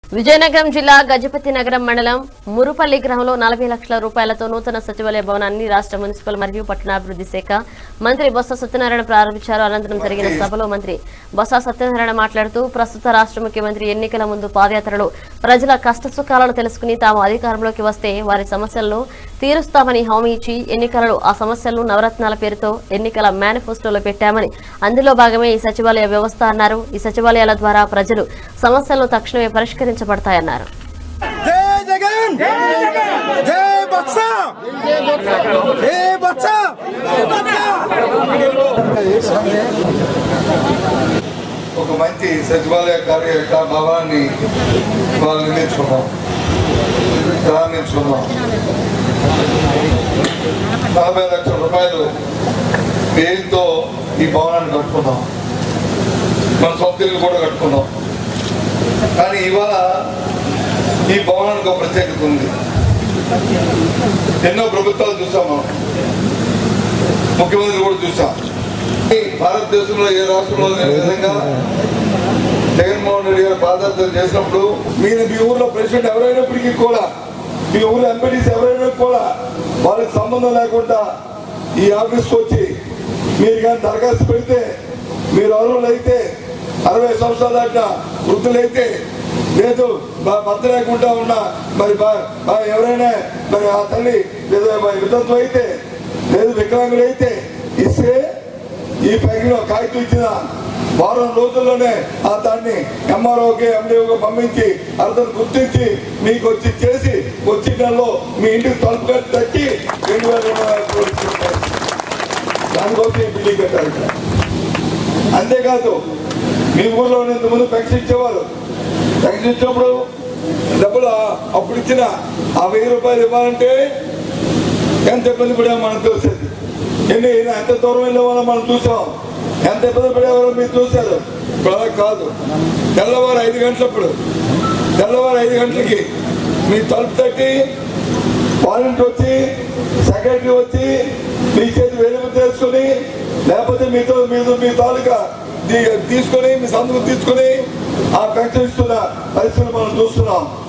విజయనగరం జిల్లా గజపతి నగరం మండలం మురుపల్లి గ్రామంలో నలభై లక్షల రూపాయలతో నూతన సచివాలయ భవనాన్ని రాష్ట్ర మున్సిపల్ మరియు పట్టణాభివృద్ధి శాఖ మంత్రి బొత్స సత్యనారాయణ ప్రారంభించారు అనంతరం జరిగిన సభలో మంత్రి బొత్స సత్యనారాయణ మాట్లాడుతూ ప్రస్తుత రాష్ట్ర ముఖ్యమంత్రి ఎన్నికల ముందు పాదయాత్రలో ప్రజల కష్టసుఖాలను తెలుసుకుని తాము అధికారంలోకి వస్తే వారి సమస్యలను తీరుస్తామని హామీ ఇచ్చి ఎన్నికలలో ఆ సమస్యలను నవరత్నాల పేరుతో ఎన్నికల మేనిఫెస్టోలో పెట్టామని అందులో భాగమే ఈ సచివాలయ వ్యవస్థ అన్నారు ఈ సచివాలయాల ద్వారా ప్రజలు సమస్యలను తక్షణమే పరిష్కరించబడతాయన్నారు జై జగన్ జై బక్స జై బక్స ఒక మంచి సచివాలయ కార్య భవనాన్ని వాళ్ళు నిర్మించుకున్నాం ప్రారంభించుకున్నాం నలభై లక్షల రూపాయలు వ్యయంతో ఈ భవనాన్ని కట్టుకున్నాం మన సొంత ఇల్లు కూడా కట్టుకున్నాం కానీ ఇవాళ ఈ భవనానికి ఒక ప్రత్యేకత ఉంది ఎన్నో ప్రభుత్వాలు చూసాం మనం ముఖ్యమంత్రి కూడా చూసాం ఈ భారతదేశంలో ఏ రాష్ట్రంలో లేని విధంగా జగన్మోహన్ రెడ్డి గారు పాదయాత్ర చేసినప్పుడు మీరు మీ ఊర్లో ప్రెసిడెంట్ ఎవరైనప్పటికీ కూడా మీ ఊర్లో ఎంపీటీస్ ఎవరైనా కూడా వాళ్ళకి సంబంధం లేకుండా ఈ ఆఫీస్కి వచ్చి మీరు కానీ దరఖాస్తు పెడితే మీరు అర్హులైతే అరవై సంవత్సరాల దాకా వృద్ధులైతే లేదు బా- భర్త లేకుండా ఉన్న మరి బా- బా- ఎవరైనా మరి ఆ తల్లి విధ- విధత్వం అయితే లేదు వికలాంగులైతే ఇస్తే ఈ ప్యాకెట్లో కాగితం ఇచ్చిన వారం రోజుల్లోనే ఆ దాన్ని ఎంఆర్ఓకి ఎండిఓకి పంపించి అతను గుర్తించి మీకు వచ్చి చేసి వచ్చి నెలలో మీ ఇంటికి తలుపు కట్టి తట్టి రెండు వేల రూపాయలు ఇస్తున్నారు. దానికోసం ఈ బిల్డింగ్ కట్టారు ఇక్కడ అంతేకాదు మీ ఊర్లో ఇంతకుముందు పెన్షన్ ఇచ్చేవారు పెన్షన్ ఇచ్చినప్పుడు డబ్బులు ఆ- అప్పుడు ఇచ్చిన ఆ వెయ్యి రూపాయలు ఇవ్వాలంటే ఎంత ఇబ్బంది పడామో మనకు తెలిసేది ఎన్ని ఎంత దూరం వెళ్ళేవాళ్ళో మనం చూసాం ఎంత ఇబ్బంది పడేవారో మీరు చూశారు ఇప్పుడు అలా కాదు తెల్లవారు ఐదు గంటలప్పుడు తెల్లవారు ఐదు గంటలకి మీ తలుపు తట్టి వాలంటీ వచ్చి సెక్రటరీ వచ్చి మీ చేతి వెలుగు చేసుకుని లేకపోతే మీతో మీతో మీ తాలూకా తీ- తీసుకొని మీ సంతకం తీసుకొని ఆ పెన్షన్ ఇస్తున్న పరిస్థితులు మనం చూస్తున్నాం